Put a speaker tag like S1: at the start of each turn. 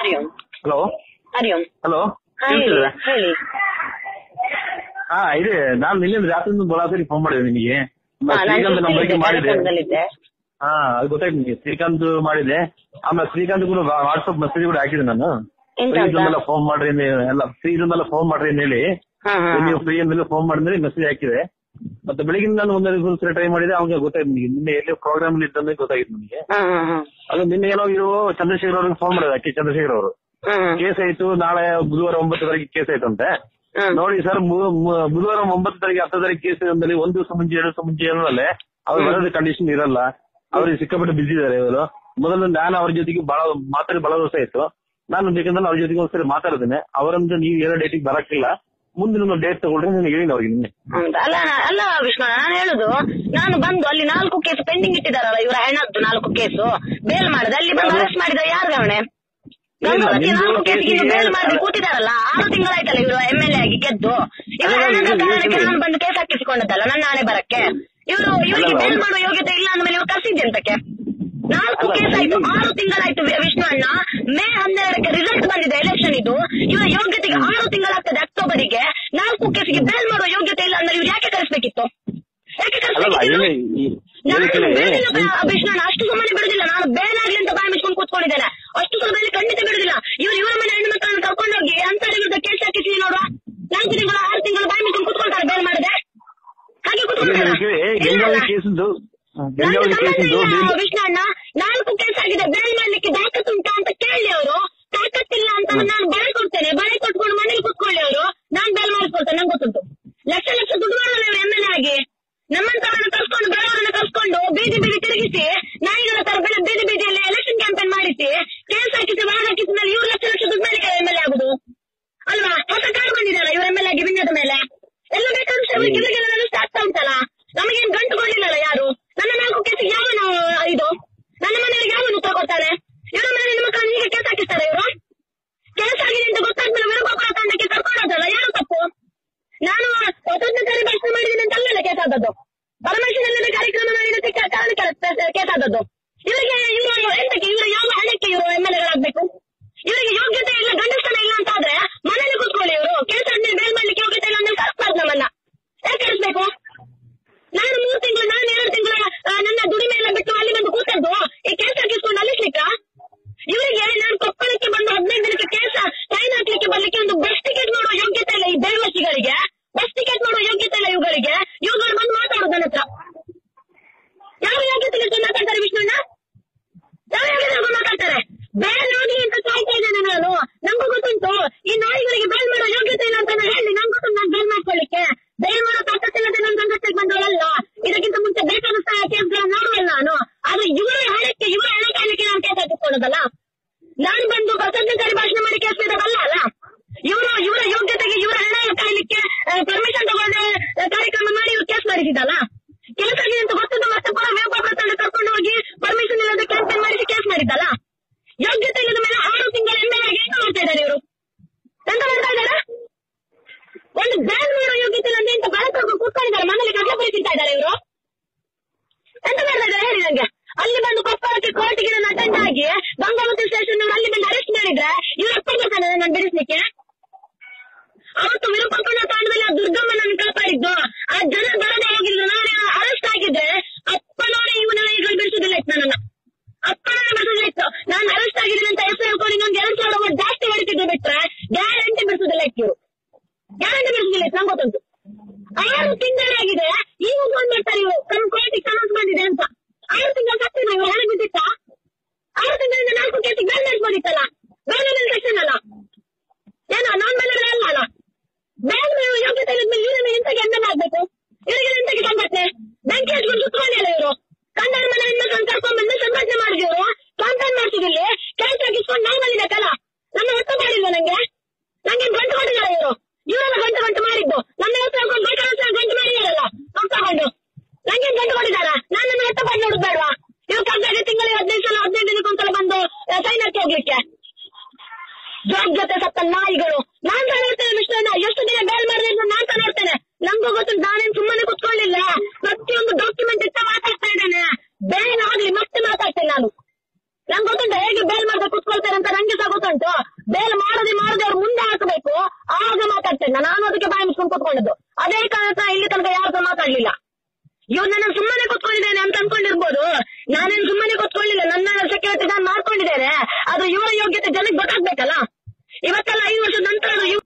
S1: ಹರಿ ಓಂ
S2: hello
S1: ಹರಿ ಓಂ
S2: hello
S1: ಹಾ ಹೇಳಿ ಹೇಳಿ
S2: ಹಾ ಇದೆ ನಾನು ನಿನ್ನೆ ರಾತ್ರಿ ಬಲಾಸರಿ ಫೋನ್ ಮಾಡಿದೆ ನಿಮಗೆ
S1: ಹಾ, ನಾನು
S2: ಶ್ರೀಕಾಂತ್ ನಂಬರ್ಗೆ ಮಾಡಿದೆ
S1: ಕಾರ್ಯಕ್ರಮದಲ್ಲಿದ್ದೆ
S2: ಹಾ ಅದು ಗೊತ್ತಾಯ್ತು ನಿಮಗೆ ಶ್ರೀಕಾಂತ್ ಮಾಡಿದೆ ಆಮೇಲೆ ಶ್ರೀಕಾಂತ್ ಕೂಡ ವಾಟ್ಸ್ಆಪ್ ಮೆಸೇಜ್ ಕೂಡ ಹಾಕಿದೆ ನಾನು
S1: ಎಂತ
S2: ಫ್ರೀ
S1: ಅಂತ?
S2: ಇದ್ಮೇಲೆ ಫೋನ್ ಮಾಡ್ರಿ ಅಂತ- ಎಲ್ಲ ಫ್ರೀ ಇದ್ಮೇಲೆ ಫೋನ್ ಮಾಡ್ರಿ ಅಂತ ಹೇಳಿ
S1: ಹಾ ಹಾ
S2: ನೀವು ಫ್ರೀ ಅಂದ್ಮೇಲೆ ಫೋನ್ ಮಾಡಿದ್ರೆ ಮೆಸೇಜ್ ಹಾಕಿದೆ ಮತ್ತೆ ಬೆಳಿಗ್ಗೆ ನಾನು ಒಂದೆರಡು ಸಲ ಟ್ರೈ ಮಾಡಿದೆ ಅವಾಗ ಗೊತ್ತಾಯ್ತು ನಿಮಗೆ ನಿನ್ನೆ ಎಲ್ಲಿ ಪ್ರೋಗ್ರಾಮ್ ಇದ್ದಂದ್ರೆ ಗೊತ್ತಾಗಿತ್ತು ನನಗೆ
S1: ಹಾ ಹಾ ಹಾ
S2: ಅದು ನಿನ್ನೆ ಏನೋ ಇರೋ ಚಂದ್ರಶೇಖರ್ ಅವ್ರಿಗೆ ಫೋನ್ ಮಾಡಿದೆ ಅಕ್ಕಿ ಚಂದ್ರಶೇಖರ್ ಅವರು
S1: ಹಾ ಹಾ
S2: ಕೇಸ್ ಆಯ್ತು ನಾಳೆ ಬುಧವಾರ ಒಂಬತ್ತು ತಾರೀಕು ಕೇಸ್ ಆಯ್ತಂತೆ
S1: ಹಾ
S2: ನೋಡಿ ಸರ್ ಮು- ಮು- ಬುಧವಾರ ಒಂಬತ್ತು ತಾರೀಕು ಹತ್ತು ತಾರೀಕು ಕೇಸ್ ಅಂದಲ್ಲಿ ಒಂದ್ ದಿವಸ ಮುಂಚೆ ಎರಡು ದಿವಸ ಮುಂಚೆ ಹೇಳೋದಲ್ಲೇ ಅವ್ರು ಬರೋದು ಕಂಡೀಷನ್ ಇರಲ್ಲ ಅವ್ರಿಗೆ ಸಿಕ್ಕಾಪಟ್ಟೆ ಬಿಸಿ ಇದಾರೆ ಇವರು ಮೊದಲು ನಾನು ಅವ್ರ ಜೊತೆಗೆ ಬಹಳ ಮಾತಾಡಿ ಬಹಳ ವರ್ಷ ಆಯ್ತು ನಾನು ಬೇಕಂದ್ರೆ ಅವ್ರ ಜೊತೆಗೆ ಒಂದ್ಸರಿ ಮಾತಾಡಿದ್ದೇನೆ ಅವರಂದ್ರೆ ನೀವು ಏನೋ ಡೇಟಿಗೆ ಬರಕ್ಕಿಲ್ಲ ಮುಂದಿನ ಡೇಟ್ ತಗೊಳ್ರಿ ನಾನು ಹೇಳಿನ ಅವ್ರಿಗೆ ನಿನ್ನೆ
S1: ಹೌದಾ? ಅಲ್ಲ ಅಲ್ಲ ವಿಷ್ಣು ನಾನು ಹೇಳುದು ನಾನು ಬಂದು ಅಲ್ಲಿ ನಾಲ್ಕು ಕೇಸ್ ಪೆಂಡಿಂಗ್ ಇಟ್ಟಿದಾರಲ್ಲ ಇವರ ಹೆಣದ್ದು ನಾಲ್ಕು ಕೇಸು ಬೇಲ್ ಮಾಡಿದೆ ಅಲ್ಲಿ ಬಂದು
S2: ಯಾರು?
S1: ಅರೆಸ್ಟ್ ಮಾಡಿದ ಯಾರು ಗಮನೆ
S2: ಇಲ್ಲ,
S1: ಗಂಗಾವತಿ
S2: ನಿಮ್ದು
S1: ನಾಲ್ಕು ಕೇಸಿಗೆ
S2: ಕೇಸಿಗೆ
S1: ಬೇಲ್ ಮಾಡಿ
S2: ಅಲ್ಲ.
S1: ಕೂತಿದಾರಲ್ಲ ಆರು ತಿಂಗಳಾಯ್ತಲ್ಲ ಇವರು ಎಂ ಎಲ್ ಎ ಆಗಿ ಗೆದ್ದು ಇವರ
S2: ಅಲ್ಲ,
S1: ಹೆಣದ
S2: ಇದು-
S1: ಕಾರಣಕ್ಕೆ
S2: ಇದು-
S1: ನಾನು ಬಂದು ಕೇಸ್ ಹಾಕಿಸಿಕೊಂಡದ್ದಲ್ಲ ನನ್ನ ಹಣೆ ಬರಕ್ಕೆ ಇವರು ಇವರಿಗೆ
S2: ಅಲ್ಲ,
S1: ಬೇಲ್
S2: ಅಲ್ಲ.
S1: ಮಾಡುವ ಯೋಗ್ಯತೆ ಇಲ್ಲ ಅಂದ್ಮೇಲೆ ಇವ್ರು ಕರ್ಸಿದ್ದೆ ಅಂತಕ್ಕೆ ನಾಲ್ಕು
S2: ಅಲ್ಲ,
S1: ಕೇಸ್ ಆಯ್ತು
S2: ಇದು-
S1: ಆರು ತಿಂಗಳಾಯ್ತು ವಿ- ವಿಷ್ಣು ಅಣ್ಣ ಮೇ ಹನ್ನೆರಡಕ್ಕೆ ರಿಸಲ್ಟ್ ಬಂದಿದೆ ಎಲೆಕ್ಷನ್ ಇದು ಇವರ ಯೋಗ್ಯತೆಗೆ ಆರು ತಿಂಗಳಾಗ್ತದೆ ಅಕ್ಟೋಬರಿಗೆ ನಾಲ್ಕು ಕೇಸಿಗೆ ಬೇಲ್ ಮಾಡುವ ಯೋಗ್ಯತೆ ಇಲ್ಲ ಅಂದ್ರೆ ಇವ್ರು ಯಾಕೆ ಕಳಿಸ್ಬೇಕಿತ್ತು ಯಾಕೆ
S2: ಅಲ್ಲಲ್ಲ
S1: ಕಳಿಸ್ಬೇಕಿತ್ತು
S2: ಏನು ಈ-
S1: ನಾನು
S2: ಏನು ಕೇಳಿ
S1: ಬೇಲಿನ ವಿಷ್ಣು ಅಣ್ಣ ಅಷ್ಟು ಸುಮ್ಮನೆ ಬಿಡುದಿಲ್ಲ ನಾನು ಬೇಲಾಗ್ಲಿ ಅಂತ ಬಾಯಿ ಮುಚ್ಕೊಂಡು ಕೂತ್ಕೊಂಡಿದ್ದೇನೆ ಅಷ್ಟು ಸುಲಭದಲ್ಲಿ ಖಂಡಿತ ಬಿಡುದಿಲ್ಲ ಇವ್ರು ಇವರ ಮನೆ ಹೆಣ್ಣು ಮಕ್ಕಳನ್ನು ಕರ್ಕೊಂಡೋಗಿ ಅಂತರ ವಿರುದ್ಧ ಕೇಸ್ ಹಾಕಿಸಿ ನೋಡುವ ನಾಲ್ಕು ತಿಂಗಳು ಆರು ತಿಂಗಳು ಬಾಯಿ ಮುಚ್ಕೊಂಡು ಕೂತ್ಕೊಳ್ತಾರೆ ಬೇಲ್ ಮಾಡಿದೆ ಹಾಗೆ ಕೂತ್ಕೊಳ್ತಾರಾ?
S2: ಕೇಳಿ
S1: ಇಲ್ಲ
S2: ಬೆಂಗಾವಲಿ
S1: ಅಲ್ಲ?
S2: ಕೇಸಿಂದು
S1: ನನಗೆ
S2: ಬೆಂಗಾವಲಿ
S1: ಸಂಬಂಧ
S2: ಕೇಸಿಂದು
S1: ಇಲ್ಲ
S2: ಬೇಲ್-
S1: ವಿಷ್ಣು ಅಣ್ಣ ನಾಲ್ಕು ಕೇಸ್ ಆಗಿದೆ ಬೇಲ್ ಮಾಡ್ಲಿಕ್ಕೆ ತಾಕತ್ತುಂಟಾ ಅಂತ ಕೇಳಿ ಅವರು ತಾಕತ್ತಿಲ್ಲ ಅಂತ ನಾನು ಬಳೆ ಕೊಡ್ತೇನೆ ಬಳೆ ಕೊಟ್ಕೊಂಡು ಮನೇಲಿ ಕುತ್ಕೊಳ್ಳಿ ಅವರು ನಾನ್ ಬೇಲ್ ಮಾಡಿಸ್ಕೊಳ್ತೇನೆ ನಂಗೆ ಗೊತ್ತುಂಟು ಲಕ್ಷ ಲಕ್ಷ ದುಡ್ಡು ಮಾಡಲ್ಲ ಇವರು ಎಮ್ ಎಲ್ ಎ ಆಗಿ ನಮ್ಮಂತವರನ್ನ ಕರ್ಸ್ಕೊಂಡು ಬೇರೆಯವರನ್ನ ಕರ್ಸ್ಕೊಂಡು ಬೀದಿ ಬೀದಿ ತಿರುಗಿಸಿ ನಾಯಿಗಳ ತರ ಬೆಳೆ ಬೀದಿ ಬೀದಿಯಲ್ಲಿ ಎಲೆಕ್ಷನ್ ಕ್ಯಾಂಪೇನ್ ಮಾಡಿಸಿ ಕೇಸ್ ಹಾಕಿಸಿ ವಾರ ಹಾಕಿದ ಮೇಲೆ ಇವ್ರು ಲಕ್ಷ ಲಕ್ಷ ದುಡ್ಡು ಮಾಡಲಿಕ್ಕೆ ಎಮ್ ಎಲ್ ಎ ಆಗುದು ಅಲ್ವಾ ಹೊಸ ಕಾರ್ ಬಂದಿದೆಯಲ್ಲ ಇವ್ರ ಎಮ್ ಎಲ್ ಎ ವಿನ್ಯದ ಮೇಲೆ ಎಲ್ಲ ಬೇಕಾದ್ರೆ ಇವರಿಗೆಲ್ಲ ವ್ಯವಸ್ಥೆ ಆಗ್ತಾ ಉಂಟಲ್ಲ ನಮಗೇನ್ ಗಂಟುಗಳಿಲ್ಲಲ್ಲ ಯಾರು ನನ್ನ ನಾಲ್ಕು ಕೇಸಿಗೆ ಯಾವನು ಇದು ನನ್ನ ಮನೆಯವರಿಗೆ ಯಾವನು ಉತ್ತರ ಕೊಡ್ತಾರೆ ಇವರ ಮನೆ ನಿಮ್ಮ ಮಕ್ಕಳನ್ನು ಹೀಗೆ ಕೇಸ್ ಹಾಕಿಸ್ತಾರೆ ಇವರು ಕೇಸ್ ಆಗಿದೆ ಅಂತ ಗೊತ್ತಾದ್ಮೇಲೆ ವಿರುಗೋಪುರ ತಂಡಕ್ಕೆ ಕರ್ಕೊಂಡೋದಲ್ಲ ಯಾರು ತಪ್ಪು ನಾನು ಸ್ವತಂತ್ರ ಭಾಷಣ ಮಾಡಿದ್ದೀನಿ ಅಂತ ಅಲ್ಲೆಲ್ಲ ಕೇಸ್ ಆದದ್ದು ಪರಮೇಶ್ವರಲ್ಲದೆ ಕಾರ್ಯಕ್ರಮ ಮಾಡಿದ್ದಕ್ಕೆ ಕ- ಕಾರಣಕ್ಕೆ ಕೇಸ್ ಆದದ್ದು ಇವರಿಗೆ ಇವರು ಎಂತಕ್ಕೆ ಇವರು ಯಾವ ಹಣಕ್ಕೆ ಇವರು ಎಮ್ ಎಲ್ ಎಗಳಾಗಬೇಕು ಇವರಿಗೆ ಯೋಗ್ಯತೆ ಇಲ್ಲ ಗಂಡಸ್ಥಾನ ಇಲ್ಲ ಅಂತ ಆದ್ರೆ ಮನೇಲಿ ಕೂತ್ಕೊಳ್ಳಿ ಇವರು ಕೇಸ್ ಆದ್ಮೇಲೆ ಬೇಲ್ ಮಾಡ್ಲಿಕ್ಕೆ ಯೋಗ್ಯತೆ ಇಲ್ಲ ಅಂದ್ರೆ ಕಳಿಸ್ಬಾರ್ದು ನಮ್ಮನ್ನ ಯಾಕೆ ಕಳಿಸ್ಬೇಕು ನಾನು ಮೂರು ತಿಂಗಳು ನಾನು ಎರಡು ತಿಂಗಳು ನನ್ನ ದುಡಿಮೆ ಎಲ್ಲ ಬಿಟ್ಟು ಅಲ್ಲಿ ಬಂದು ಕೂತದ್ದು ಈ ಕೇಸ್ ಹಾಕಿಸ್ಕೊಂಡು ಅಲ್ಲಿಸ್ಲಿಕ್ಕ ಇವರಿಗೆ ನಾನು ಕೊಪ್ಪಳಕ್ಕೆ ಬಂದು ಹದಿನೈದು ದಿನಕ್ಕೆ ಕೇಸ್ ಸೈನ್ ಹಾಕ್ಲಿಕ್ಕೆ ಬರ್ಲಿಕ್ಕೆ ಒಂದು ಬಸ್ ಟಿಕೆಟ್ ಮಾಡುವ ಯೋಗ್ಯತೆ ಇಲ್ಲ ಈ ಬೇವಸಿಗಳಿಗೆ ಬಸ್ ಟಿಕೆಟ್ ಮಾಡುವ ಯೋಗ್ಯತೆ ಇಲ್ಲ ಇವುಗಳಿಗೆ ಇವುಗಳು ಬಂದು ಮಾತಾಡೋದು ನನ್ನ ಹತ್ರ ಯಾವ ಯೋಗ್ಯತೆ ಇಲ್ಲದೆ ಮಾತಾಡ್ತಾರೆ ವಿಷ್ಣುಣ್ಣ ಯಾವ ಯೋಗ್ಯತೆ ಇಲ್ಲದೆ ಮಾತಾಡ್ತಾರೆ ಬೇಲ್ ಹೋಗ್ಲಿ ಅಂತ ಕಾಯ್ತಾ ಇದ್ದೇನೆ ನಾನು ನಂಗೂ ಗೊತ್ತುಂಟು ಈ ನಾಯಿಗಳಿಗೆ ಬೇಲ್ ಮಾಡೋ ಯೋಗ್ಯತೆ ಇಲ್ಲ ಅಂತ ನಾನು ಹೇಳಿ ನಂಗೆ ಗೊತ್ತುಂಟು ನಾನು ಬೇಲ್ ಮಾಡ್ಕೊಳ್ಳಿಕ್ಕೆ ಬೇಲ್ ಮಾಡೋ ತಾಕತ್ತಿಲ್ಲದೆ ನನ್ನ ಸಂಘಟನೆಗೆ ಬಂದವಳಲ್ಲ ಇದಕ್ಕಿಂತ ಮುಂಚೆ ಬೇಕಾದ ಕೇಸ್ಗಳನ್ನ ನೋಡುವಲ್ಲ ನಾನು ಆದ್ರೆ ಇವರ ಹಣಕ್ಕೆ ಇವರ ಹಣ ಕಾಯಲಿಕ್ಕೆ ನಾನು ಕೇಸ್ ಹಾಕಿಸ್ಕೊಳ್ಳೋದಲ್ಲ ನಾನು ಬಂದು ಸ್ವತಂತ್ರ ಭಾಷಣ ಮಾಡಿ ಕೇಸ್ ಬೇಡವಲ್ಲ ಅಲ್ಲ ಇವರು ಇವರ ಯೋಗ್ಯತೆಗೆ ಇವರ ಹಣ ಕಾಯಲಿಕ್ಕೆ ಪರ್ಮಿಷನ್ ತಗೊಂಡು ಆ, ಕಾರ್ಯಕ್ರಮ ಮಾಡಿ ಇವ್ರು ಕೇಸ್ ಮಾಡಿಸಿದಲ್ಲ ಕೇಸ್ ಆಗಿದೆ ಅಂತ ಗೊತ್ತಿದ್ದು ಮತ್ತೆ ಪುನಃ ವಿಯೋಗ ತಂಡ ಕರ್ಕೊಂಡು ಹೋಗಿ ಪರ್ಮಿಷನ್ ಇಲ್ಲದೆ ಕ್ಯಾಂಪೇನ್ ಮಾಡಿಸಿ ಕೇಸ್ ಮಾಡಿದ್ದಲ್ಲ ಯೋಗ್ಯತೆ ಇಲ್ಲದ ಮೇಲೆ ಆರು ತಿಂಗಳ ಎಮ್ಮೆ ಆಗಿ ಎಂತ ಮಾಡ್ತಾ ಇದ್ದಾರೆ ಇವರು ಎಂತ ಮಾಡ್ತಾ ಇದ್ದಾರೆ ಒಂದು ಬ್ಯಾನ್ ಮಾಡೋ ಯೋಗ್ಯತೆ ಇಲ್ಲ ಅಂತ ಬಳಕ ಕೂತ್ಕೊಂಡಿದ್ದಾರೆ ಮನೇಲಿ ಕಡಲೆಪುರಿ ತಿಂತಾ ಇದ್ದಾರೆ ಇವರು ಎಂತ ಮಾಡ್ತಾ ಇದ್ದಾರೆ ಹೇಳಿ ನಂಗೆ ಅಲ್ಲಿ ಬಂದು ಕೊಪ್ಪಳಕ್ಕೆ ಕೋರ್ಟ್ಗೆ ನಾನು ಅಟೆಂಡ್ ಆಗಿ ಗಂಗಾವತಿ ಸ್ಟೇಷನ್ ಅಲ್ಲಿ ಬಂದು ಅರೆಸ್ಟ್ ಮಾಡಿದ್ರೆ ಇವ್ರು ಎಪ್ಪ ಬರ್ತಾನೆ ನಾನು ಬಿಡಿಸ್ಲಿಕ್ಕೆ ಅವತ್ತು ವಿರೂಪಾಕ್ಷನ ತಾಂಡದಲ್ಲಿ ಆ ದುರ್ಗಮ್ಮನನ್ನು ಕಾಪಾಡಿದ್ದು ಆ ಜನ ಬರದೆ ಹೋಗಿದ್ರು ನಾನು ಅರೆಸ್ಟ್ ಆಗಿದ್ರೆ ಅಪ್ಪ ನೋಡಿ ಇವನೆಲ್ಲ ಈಗ ಬಿಡಿಸೋದಿಲ್ಲ ಇತ್ತು ನನ್ನನ್ನ ಅಪ್ಪ ನೋಡಿ ಬಿಡಿಸೋದಿಲ್ಲ ಇತ್ತು ನಾನು ಅರೆಸ್ಟ್ ಆಗಿದ್ದೀನಿ ಅಂತ ಹೆಸರು ಹೇಳ್ಕೊಂಡು ಇನ್ನೊಂದು ಎರಡು ಸಾವಿರ ಓಟ್ ಜಾಸ್ತಿ ಹೊಡಿತಿದ್ರು ಬಿಟ್ರೆ ಗ್ಯಾರಂಟಿ ಬಿಡಿಸೋದಿಲ್ಲ ಇತ್ತು ಇವರು ಗ್ಯಾರಂಟಿ ಬಿಡಿಸೋದಿಲ್ಲ ಇತ್ತು ನಂಗೆ ಗೊತ್ತುಂಟು ಆರು ತಿಂಗಳಾಗಿದೆ ಈಗ ಫೋನ್ ಮಾಡ್ತಾರೆ ಇವರು ನಮ್ಮ ಕೋರ್ಟಿಗೆ ಕನ್ವರ್ಟ್ ಮಾಡಿದೆ ಅಂತ ಆರು ತಿಂಗಳು ಸತ್ತಿಲ್ಲ ಇವರು ಹಣ ಬಿದ್ದಿತ್ತ ಆರು ತಿಂಗಳಿಂದ ನಾಲ್ಕು ಕೇಸಿಗೆ ಬೇಲ್ ಮಾಡಿಸ್ಬೋದಿತ್ತಲ್ಲ ಬೇಲ್ ಮೇಲೆ ಸೆಕ್ಷನ್ ಅಲ್ಲ ಏನೋ ನಾನ್ ಮೇಲೆ ಅಲ್ಲ ಅಲ್ಲ ಬ್ಯಾಂಕ್ ಯೋಗ್ಯತೆ ಇಲ್ಲದ್ಮೇಲೆ ಇವರನ್ನ ಎಂತಕ್ಕೆ ಎಂದ ಮಾಡ್ಬೇಕು ಇವರಿಗೆ ಎಂತಕ್ಕೆ ಸಂಘಟನೆ ಬ್ಯಾಂಕ್ ಹಚ್ಕೊಂಡು ಸುತ್ತಕೊಂಡಿಲ್ಲ ಇವರು ಕನ್ನಡ ಮನೆ ಹೆಣ್ಮಕ್ಳನ್ನ ಕರ್ಕೊಂಡ್ ಬಂದು ಸಂಘಟನೆ ಮಾಡಿದ್ರು ಕ್ಯಾಂಪೇನ್ ಮಾಡ್ತಿದ್ದಿಲ್ಲಿ ಕೆಲಸ ಹಾಕಿಸ್ಕೊಂಡು ನಾವು ಬಂದಿದ್ದಕ್ಕಲ್ಲ ನನ್ನ ಒತ್ತ ಮಾಡಿಲ್ವ ನಂಗೆ ನಂಗೆ ಗಂಟು ಕೊಟ್ಟಿದ್ದಾರೆ ಇವರು ಇವರೆಲ್ಲ ಗಂಟು ಗಂಟು ಮಾಡಿದ್ದು ನನ್ನ ಹತ್ರ ಗಂಟು ಗಂಟು ಮಾಡಿದಾರಲ್ಲ ಅವ್ರು ತಗೊಂಡು ನಂಗೆ ಗಂಟು ಕೊಟ್ಟಿದ್ದಾರ ನಾನು ನನ್ನ ಒತ್ತ ಮಾಡಿ ನೋಡುದು ಬೇಡವಾ ಇವ್ರು ಕರ್ನಾಟಕ ತಿಂಗಳಿಗೆ ಹದಿನೈದು ಸಲ ಹದಿನೈದು ದಿನಕ್ಕೊಂದ್ಸಲ ಬಂದು ಸೈನ್ ಹಾಕಿ ಹೋಗ್ಲಿಕ್ಕೆ ಯೋಗ್ಯತೆ ಸತ್ತ ನಾಯಿಗಳು ನಾನ್ ತಾನೇ ನೋಡ್ತೇನೆ ವಿಷ್ಣುನ ಎಷ್ಟು ದಿನ ಬೇಲ್ ಮಾಡಿದ್ರೆ ಅಂತ ನಾನ್ ತಾನೇ ನೋಡ್ತೇನೆ ನಂಗೂ ಗೊತ್ತು ನಾನೇನ್ ಸುಮ್ಮನೆ ಕುತ್ಕೊಳ್ಳಿಲ್ಲ ಪ್ರತಿಯೊಂದು ಡಾಕ್ಯುಮೆಂಟ್ ಇಟ್ಟ ಮಾತಾಡ್ತಾ ಇದ್ದೇನೆ ಬೇಲ್ ಆಗ್ಲಿ ಮತ್ತೆ ಮಾತಾಡ್ತೇನೆ ನಾನು ನಂಗೆ ಗೊತ್ತುಂಟು ಹೇಗೆ ಬೇಲ್ ಮಾಡ್ದೆ ಕುತ್ಕೊಳ್ತಾರೆ ಅಂತ ನಂಗೆ ಸಹ ಗೊತ್ತುಂಟು ಮಾತಾಡ್ತೇನೆ ನಾನು ಅದಕ್ಕೆ ಬಾಯಿ ಮುಚ್ಕೊಂಡು ಕೂತ್ಕೊಂಡದ್ದು ಅದೇ ಕಾರಣ ಇಲ್ಲಿ ತನಕ ಯಾರು ಸಹ ಮಾತಾಡ್ಲಿಲ್ಲ ಇವ್ರು ನನ್ನ ಸುಮ್ಮನೆ ಕೂತ್ಕೊಂಡಿದ್ದೇನೆ ಅಂತ ಅನ್ಕೊಂಡಿರ್ಬೋದು ನಾನೇನು ಸುಮ್ಮನೆ ಕೂತ್ಕೊಳ್ಳಿಲ್ಲ ನನ್ನ ಸೆಕ್ಯೂರಿಟಿ ನಾನು ಮಾಡ್ಕೊಂಡಿದ್ದೇನೆ ಅದು ಇವರ ಯೋಗ್ಯತೆ ಜನಕ್ಕೆ ಗೊತ್ತಾಗ್ಬೇಕಲ್ಲ ಇವತ್ತೆಲ್ಲ ಐದು ವರ್ಷದ ನಂತರ